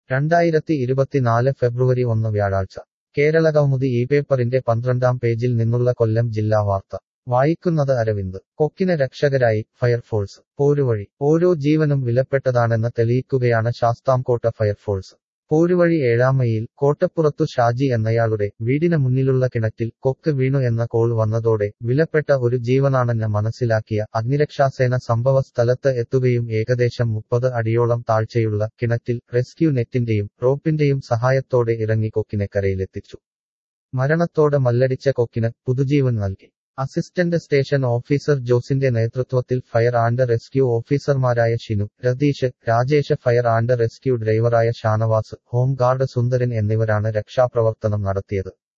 രണ്ടായിരത്തി ഇരുപത്തിനാല് ഫെബ്രുവരി ഒന്ന് വ്യാഴാഴ്ച കേരളകൗമുദി ഈ പേപ്പറിന്റെ പന്ത്രണ്ടാം പേജിൽ നിന്നുള്ള കൊല്ലം ജില്ലാ വാർത്ത വായിക്കുന്നത് അരവിന്ദ് കൊക്കിന് രക്ഷകരായി ഫയർഫോഴ്സ് പോരുവഴി ഓരോ ജീവനും വിലപ്പെട്ടതാണെന്ന് തെളിയിക്കുകയാണ് ശാസ്താംകോട്ട ഫയർഫോഴ്സ് പോരുവഴി ഏഴാമയിൽ കോട്ടപ്പുറത്തു ഷാജി എന്നയാളുടെ വീടിന് മുന്നിലുള്ള കിണറ്റിൽ കൊക്ക് വീണു എന്ന കോൾ വന്നതോടെ വിലപ്പെട്ട ഒരു ജീവനാണെന്ന് മനസ്സിലാക്കിയ അഗ്നിരക്ഷാസേന സംഭവ സ്ഥലത്ത് എത്തുകയും ഏകദേശം മുപ്പത് അടിയോളം താഴ്ചയുള്ള കിണറ്റിൽ റെസ്ക്യൂ നെറ്റിന്റെയും റോപ്പിന്റെയും സഹായത്തോടെ ഇറങ്ങി കൊക്കിനെ കരയിലെത്തിച്ചു മരണത്തോട് മല്ലടിച്ച കൊക്കിന് പുതുജീവൻ നൽകി അസിസ്റ്റന്റ് സ്റ്റേഷൻ ഓഫീസർ ജോസിന്റെ നേതൃത്വത്തിൽ ഫയർ ആൻഡ് റെസ്ക്യൂ ഓഫീസർമാരായ Shinu Ratheesh Rajesh fire and rescue ഡ്രൈവറായ ഷാനവാസ് ഹോംഗാർഡ് സുന്ദരൻ എന്നിവരാണ് രക്ഷാപ്രവർത്തനം നടത്തിയത്